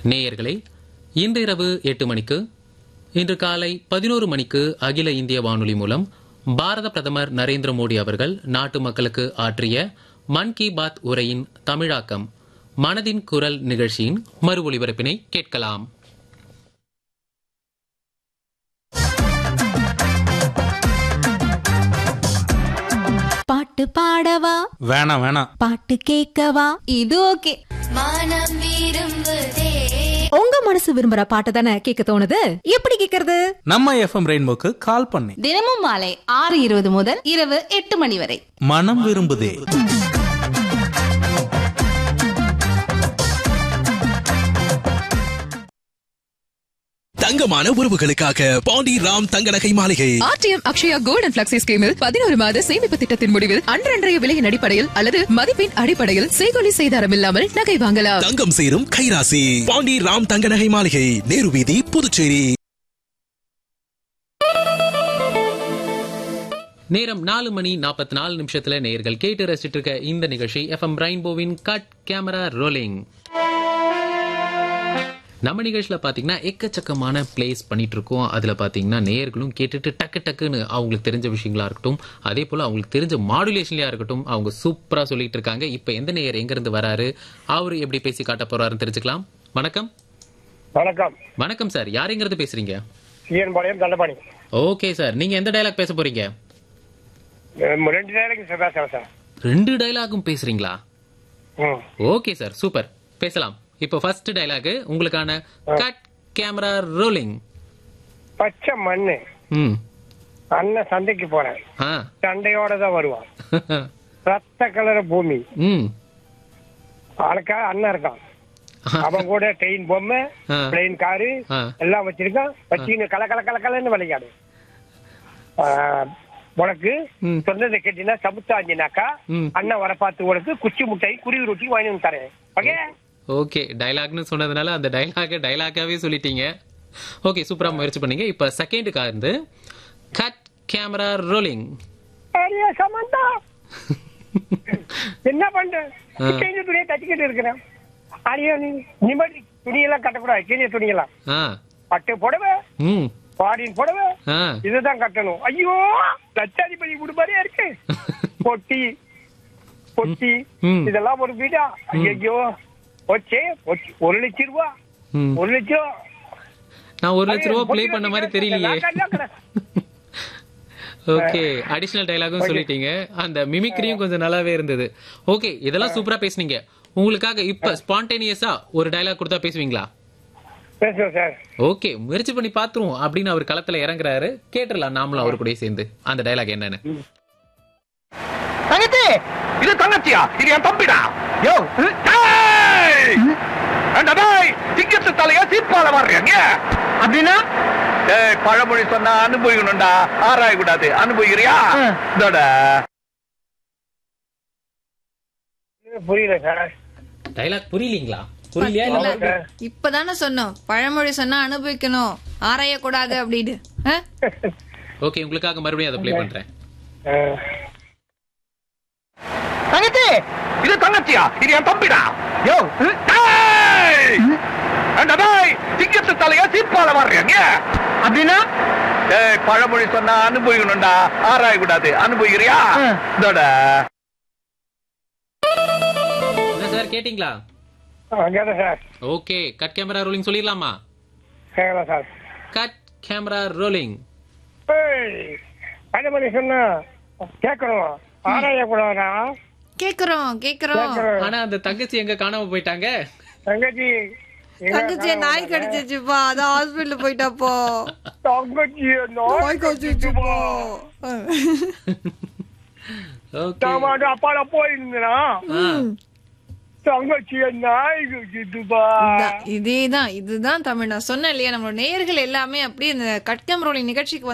நேயர்களே இன்று இரவு எட்டு மணிக்கு இன்று காலை பதினோரு மணிக்கு அகில இந்திய வானொலி மூலம் பாரத பிரதமர் நரேந்திர மோடி அவர்கள் நாட்டு மக்களுக்கு ஆற்றிய மன் கி பாத் உரையின் தமிழாக்கம் மனதின் குரல் நிகழ்ச்சியின் மறு ஒலிபரப்பினை கேட்கலாம் பாட்டு பாடவா வேணாம் வேணாம் பாட்டு கேட்கவா இது ஓகே மனம் விரும்புதே உங்க மனசு விரும்புற பாட்டு தானே கேட்க தோணுது எப்படி கேக்குறது நம்ம எஃப்எம் ரெயின்போக்கு கால் பண்ணி தினமும் மாலை ஆறு இருபது முதல் இரவு எட்டு மணி வரை மனம் விரும்புதே தங்கமான உறவுகளுக்காக Pandi Ram Thanga Nagai Maaligai RTM Akshaya gold and flexi ஸ்கீமில் பதினோரு மாத சேமிப்பு திட்டத்தின் முடிவில் அன்றன்றைய விலையின் அடிப்படையில் அல்லது மதிப்பின் அடிப்படையில் செய்கொலி செய்தாரம் இல்லாமல் நகை வாங்கலாம் தங்கம் சேரும் கைராசி பாண்டி ராம் தங்க நகை மாளிகை நேரு வீதி புதுச்சேரி நேரம் நாலு மணி நாற்பத்தி நாலு நிமிஷத்துல நேயர்கள் கேட்டு ரசிச்சிட்டு இருக்க இந்த நிகழ்ச்சி எஃப்எம் ரெயின்போவின் கட் கேமரா ரோலிங் நம்ம நிகழ்ச்சியில் பார்த்தீங்கன்னா எக்கச்சக்கமான பிளேஸ் பண்ணிட்டு இருக்கோம் அதில் பார்த்தீங்கன்னா நேயர்களும் கேட்டுட்டு டக்கு டக்குன்னு அவங்களுக்கு தெரிஞ்ச விஷயங்களா இருக்கட்டும் அதே போல் அவங்களுக்கு தெரிஞ்ச மாடுலேஷன்லையா இருக்கட்டும் அவங்க சூப்பராக சொல்லிட்டு இருக்காங்க இப்போ எந்த நேயர் எங்கேருந்து வராரு அவர் எப்படி பேசி காட்ட போறாருன்னு தெரிஞ்சுக்கலாம் வணக்கம் வணக்கம் வணக்கம் சார் யார் எங்கிறது பேசுறீங்க CN Palayam Dhandapani okay sir நீங்க எந்த டைலாக் பேச போறீங்க அஹ் ரெண்டு நேரம் சார் பேசுறேன் சார் ரெண்டு டைலாகும் பேசுறீங்களா ம் ஓகே சார் சூப்பர் பேசலாம் இப்போ ஃபர்ஸ்ட் டைலாக் உங்களுக்கான கட் கேமரா ரோலிங் பச்சை மண்ணு ம் அண்ணன் சந்தைக்கு போறேன் ஆ சண்டையோட தான் வருவான் ரத்த கலர் பூமி ம் அதுக்காக அண்ணன் இருக்கான் அவன் கூட ட்ரெயின் பொம்மை ஆ. பிளெயின் காரு ஆ. எல்லாம் வச்சிருக்கான் வச்சுக்கின்னு கல கல கல கலன்னு விளையாடு ஆஹ், உனக்கு ம். சொன்னதை கேட்டீங்கன்னா சமுத்தாஞ்சினாக்கா ம். அண்ணன் வர பார்த்து உனக்கு குச்சி முட்டை குருவி ரொட்டி வாங்கி வந்து தரேன் ஓகே ஓகே டைலாக்னு சொன்னதுனால அந்த டைலாக டைலாக்காவே சொல்லிட்டீங்க ஓகே சூப்பரா முயற்சி பண்ணீங்க இப்போ செகண்டுக்காக இருந்து கட் கேமரா ரோலிங் அரியா சமந்தா என்ன பண்ற ஆ. கிழிஞ்ச துணியை தச்சுக்கிட்டு இருக்கிறேன் அரியா நீ நிம்மதி துணியெல்லாம் கட்டக்கூடாது கிழிஞ்ச துணியெல்லாம் ஆ பட்டு புடவை ம் பாடின் புடவை ஆ இதுதான் கட்டணும் ஐயோ லட்சாதிபதி குடும்பாரே இருக்கு பொட்டி பொட்டி ம். இதெல்லாம் ஒரு வீடா ஐயோ போச்சே போச்சு. ஒரு லட்சம் ரூபா ம் ஒரு லட்சம் நான் ஒரு லட்ச ரூபா ப்ளே பண்ண மாதிரி தெரியலையே ஓகே அடிஷனல் டைலாகும் சொல்லிட்டீங்க அந்த மிமிக்ரியும் கொஞ்சம் நல்லாவே இருந்தது ஓகே இதெல்லாம் சூப்பரா பேசுனீங்க உங்களுக்காக இப்ப ஸ்பான்டேனியஸா ஒரு டைலாக் கொடுத்தா பேசுவீங்களா பேசுவோம் சார் ஓகே முயற்சி பண்ணி பாத்துருவோம் அப்படின்னு அவர் களத்துல இறங்குறாரு கேட்டுடலாம் நாமளும் அவர் கூட சேர்ந்து அந்த டைலாக் என்னன்னு தங்கச்சி இது தங்கச்சியா இது என் தம்பிடா யோ திங்கத்து தலையா சீப்பால வர்றீங்க அப்படின்னா ஏய் பழமொழி சொன்னா அனுபவிக்கணும்டா ஆராய கூடாது அனுபவிக்கிறியா இதோட புரியல சார் டைலாக் புரியலீங்களா புரியலையா இல்ல ஆமா சார். இப்பதானே சொன்னோம் பழமொழி சொன்னா அனுபவிக்கணும் ஆராயக்கூடாது அப்படின்னு ஆ? ஓகே உங்களுக்காக மறுபடியும் அதை ப்ளே பண்றேன் அஹ், தங்கச்சி இது தங்கச்சியா இது என் தம்பிடா யோ திங்கத்து தலையா சீப்பால வர்றீங்க அப்படின்னா ஏய் பழமொழி சொன்னா அனுபவிக்கணும்டா ஆராய கூடாது அனுபவிக்கிறியா இதோட என்ன சார் கேட்டிங்களா அங்கேதான் sir okay cut camera rolling சொல்லிடலாமா கேட்கலாம் சார் கட் கேமரா ரோலிங் ஏய், அது மாதிரி சொன்னா கேட்கணும் ஆராயக்கூடாதா கேக்குறோம் கேக்குறோம் கேட்கணும் ஆனா அந்த தங்கச்சி எங்க காணாம போயிட்டாங்க தங்கச்சி எங்க தங்கச்சிய நாய் கடிச்சிச்சுப்பா அதான் ஹாஸ்பிட்டல் போயிட்டாப்போ தங்கச்சி நாய் கடிச்சிச்சுப்பா ஓகே நாமாட்டு அப்பால போயிருந்தா ஆ தங்கச்சி நாய் கடிச்சிட்டுப்பா இதேதான் இதுதான் தமிழ் நான் சொன்னேன் இல்லையா நம்மளோட நேயர்கள் எல்லாமே அப்படியே இந்த கட்கம் ரோலிங் நிகழ்ச்சிக்கு